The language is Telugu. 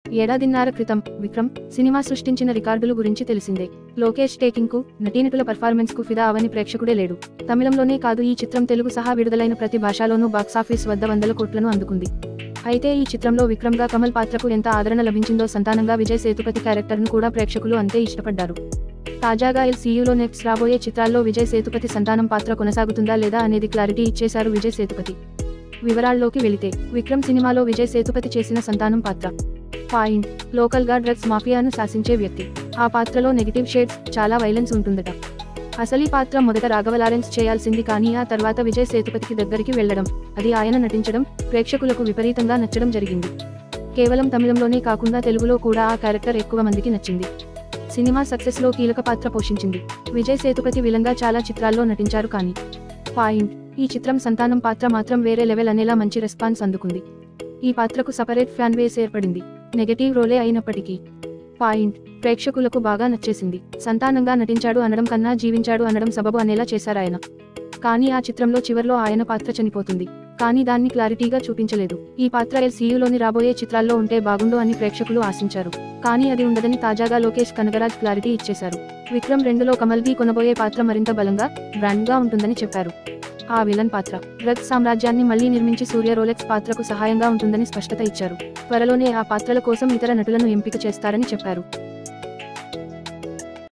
ఏడాదిన్నర క్రితం విక్రమ్ సినిమా సృష్టించిన రికార్డులు గురించి తెలిసిందే లోకేష్ టేకింగ్ కు నటీనటుల పర్ఫార్మెన్స్ కు ఫిదా అవని ప్రేక్షకుడే లేడు తమిళంలోనే కాదు ఈ చిత్రం తెలుగు సహా విడుదలైన ప్రతి భాషలోనూ బాక్సాఫీస్ వద్ద వందల కోట్లను అందుకుంది అయితే ఈ చిత్రంలో విక్రమ్ గా కమల్ పాత్రకు ఎంత ఆదరణ లభించిందో సంతానంగా విజయ్ సేతుపతి క్యారెక్టర్ను కూడా ప్రేక్షకులు అంతే ఇష్టపడ్డారు తాజాగా ఎల్సీయూలో నెక్స్ట్ రాబోయే చిత్రాల్లో విజయ్ సేతుపతి సంతానం పాత్ర కొనసాగుతుందా లేదా అనేది క్లారిటీ ఇచ్చేశారు విజయ్ సేతుపతి వివరాల్లోకి వెళితే విక్రమ్ సినిమాలో విజయ్ సేతుపతి చేసిన సంతానం పాత్ర పాయింట్ లోకల్ గా డ్రగ్స్ మాఫియాను శాసించే వ్యక్తి ఆ పాత్రలో నెగిటివ్ షేడ్స్ చాలా వైలెన్స్ ఉంటుందట అసలీ పాత్ర మొదట రాఘవ లారెన్స్ చేయాల్సింది కానీ ఆ తర్వాత విజయ్ సేతుపతికి దగ్గరికి వెళ్లడం అది ఆయన నటించడం ప్రేక్షకులకు విపరీతంగా నచ్చడం జరిగింది కేవలం తమిళంలోనే కాకుండా తెలుగులో కూడా ఆ క్యారెక్టర్ ఎక్కువ మందికి నచ్చింది సినిమా సక్సెస్ లో కీలక పాత్ర పోషించింది విజయ్ సేతుపతి విలంగా చాలా చిత్రాల్లో నటించారు కానీ పాయింట్ ఈ చిత్రం సంతానం పాత్ర మాత్రం వేరే లెవెల్ అనేలా మంచి రెస్పాన్స్ అందుకుంది ఈ పాత్రకు సపరేట్ ఫ్యాన్ బేస్ ఏర్పడింది నెగటివ్ రోలే అయినప్పటికీ పాయింట్ ప్రేక్షకులకు బాగా నచ్చేసింది సంతానంగా నటించాడు అనడం కన్నా జీవించాడు అనడం సబబు అనేలా చేశారాయన కానీ ఆ చిత్రంలో చివర్లో ఆయన పాత్ర చనిపోతుంది కానీ దాన్ని క్లారిటీగా చూపించలేదు ఈ పాత్ర ఎల్సీయూలోని రాబోయే చిత్రాల్లో ఉంటే బాగుండు అని ప్రేక్షకులు ఆశించారు కానీ అది ఉండదని తాజాగా లోకేష్ కనగరాజ్ క్లారిటీ ఇచ్చేశారు విక్రమ్ రెండులో కమల్ బి కొనబోయే పాత్ర మరింత బలంగా బ్రాండ్గా ఉంటుందని చెప్పారు ఆ విలన్ పాత్ర డ్రగ్స్ సామ్రాజ్యాన్ని మళ్లీ నిర్మించి సూర్య రోలెక్స్ పాత్రకు సహాయంగా ఉంటుందని స్పష్టత ఇచ్చారు త్వరలోనే ఆ పాత్రల కోసం ఇతర నటులను ఎంపిక చేస్తారని చెప్పారు